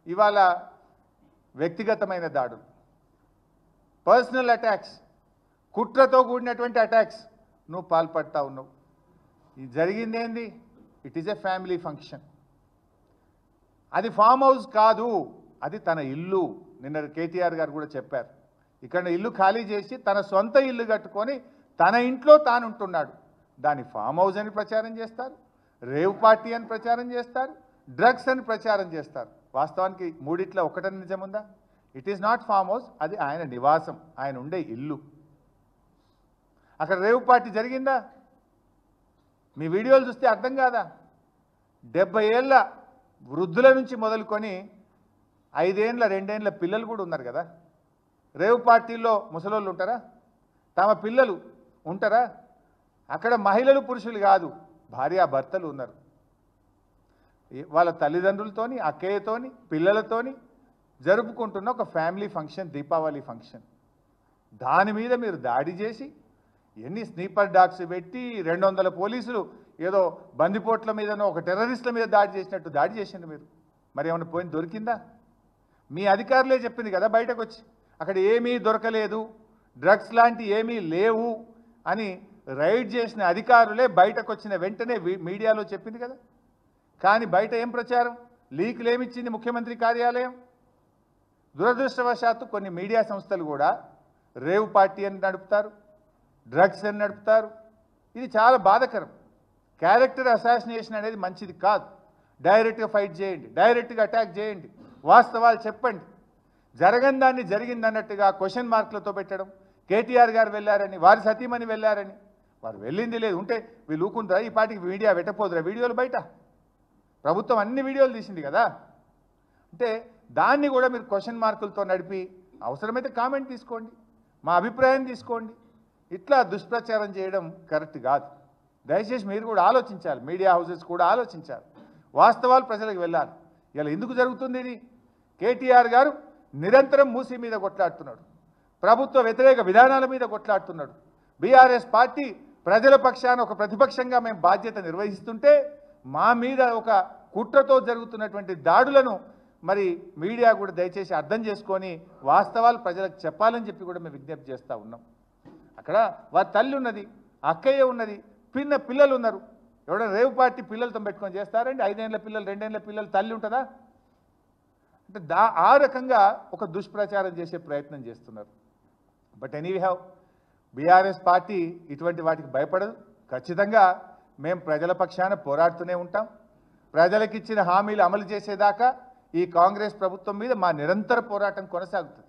ఇవాళ వ్యక్తిగతమైన దాడులు పర్సనల్ అటాక్స్ కుట్రతో కూడినటువంటి అటాక్స్ నువ్వు పాల్పడతా ఉన్నావు ఇది జరిగింది ఏంది it is a family function అది ఫామ్ హౌస్ కాదు అది తన ఇల్లు నిన్న కేటీఆర్ గారు కూడా చెప్పారు ఇక్కడ ఇల్లు ఖాళీ చేసి తన సొంత ఇల్లు కట్టుకొని తన ఇంట్లో తాను ఉంటున్నాడు దాని ఫామ్ హౌస్ అని ప్రచారం చేస్తారు రేవ్ పార్టీ అని ప్రచారం చేస్తారు డ్రగ్స్ అని ప్రచారం చేస్తారు వాస్తవానికి మూడిట్లో ఒకటని నిజముందా it is not farm house అది ఆయన నివాసం ఆయన ఉండే ఇల్లు అక్కడ రేవ్ పార్టీ జరిగిందా మీ వీడియోలు చూస్తే అర్థం కాదా డెబ్బై ఏళ్ళ వృద్ధుల నుంచి మొదలుకొని ఐదేండ్ల రెండేండ్ల పిల్లలు కూడా ఉన్నారు కదా రేవ్ పార్టీల్లో ముసలోళ్ళు ఉంటారా తమ పిల్లలు ఉంటారా అక్కడ మహిళలు పురుషులు కాదు భార్య భర్తలు ఉన్నారు ఈ- వాళ్ళ తల్లిదండ్రులతోని అక్కయ్యతోని పిల్లలతోని జరుపుకుంటున్న ఒక ఫ్యామిలీ ఫంక్షన్ దీపావళి ఫంక్షన్ దాని మీద మీరు దాడి చేసి ఎన్ని స్నీపర్ డాగ్స్ పెట్టి రెండు వందల పోలీసులు ఏదో బందిపోట్ల మీదనో ఒక టెర్రరిస్టుల మీద దాడి చేసినట్టు దాడి చేసింది మీరు మరి ఏమైనా పోయిన దొరికిందా మీ అధికారులే చెప్పింది కదా బయటకు వచ్చి అక్కడ ఏమీ దొరకలేదు డ్రగ్స్ లాంటి ఏమీ లేవు అని రైడ్ చేసిన అధికారులే బయటకు వచ్చిన వెంటనే వి- మీడియాలో చెప్పింది కదా కానీ బయట ఏం ప్రచారం లీకులు ఏమిచ్చింది ముఖ్యమంత్రి కార్యాలయం దురదృష్టవశాత్తు కొన్ని మీడియా సంస్థలు కూడా రేవ్ పార్టీ అని నడుపుతారు డ్రగ్స్ అని నడుపుతారు ఇది చాలా బాధకరం క్యారెక్టర్ అసాసినేషన్ అనేది మంచిది కాదు డైరెక్ట్గా ఫైట్ చేయండి డైరెక్ట్గా అటాక్ చేయండి వాస్తవాలు చెప్పండి జరగని దాన్ని జరిగింది అన్నట్టుగా క్వశ్చన్ మార్కులతో పెట్టడం కేటీఆర్ గారు వెళ్ళారని వారి సతీమణి వెళ్ళారని వారు వెళ్ళింది లేదు ఉంటే వీళ్ళు ఊకుంటారా ఈ పాటికి మీడియా పెట్టపోదురా వీడియోలు బయట ప్రభుత్వం అన్ని వీడియోలు తీసింది కదా అంటే దాన్ని కూడా మీరు క్వశ్చన్ మార్కులతో నడిపి అవసరమైతే కామెంట్ తీసుకోండి మా అభిప్రాయం తీసుకోండి ఇట్లా దుష్ప్రచారం చేయడం కరెక్ట్ కాదు దయచేసి మీరు కూడా ఆలోచించాలి మీడియా హౌసెస్ కూడా ఆలోచించాలి వాస్తవాలు ప్రజలకు వెళ్ళాలి ఇలా ఎందుకు జరుగుతుంది ఇది కేటీఆర్ గారు నిరంతరం మూసి మీద కొట్లాడుతున్నాడు ప్రభుత్వ వ్యతిరేక విధానాల మీద కొట్లాడుతున్నాడు బీఆర్ఎస్ పార్టీ ప్రజల పక్షాన ఒక ప్రతిపక్షంగా మేము బాధ్యత నిర్వహిస్తుంటే మా మీద ఒక కుట్రతో జరుగుతున్నటువంటి దాడులను మరి మీడియా కూడా దయచేసి అర్థం చేసుకొని వాస్తవాలు ప్రజలకు చెప్పాలని చెప్పి కూడా మేము విజ్ఞప్తి చేస్తూ ఉన్నాం అక్కడ వారి తల్లి ఉన్నది అక్కయ్య ఉన్నది పిన్న పిల్లలు ఉన్నారు ఎవడైనా రేవు పార్టీ పిల్లలతో పెట్టుకొని చేస్తారండి ఐదేళ్ల పిల్లలు రెండేళ్ల పిల్లలు తల్లి ఉంటుందా అంటే దా ఆ రకంగా ఒక దుష్ప్రచారం చేసే ప్రయత్నం చేస్తున్నారు but anyhow BRS party ఇటువంటి వాటికి భయపడదు ఖచ్చితంగా మేము ప్రజల పక్షాన పోరాడుతూనే ఉంటాం ప్రజలకిచ్చిన హామీలు అమలు చేసేదాకా ఈ కాంగ్రెస్ ప్రభుత్వం మీద మా నిరంతర పోరాటం కొనసాగుతుంది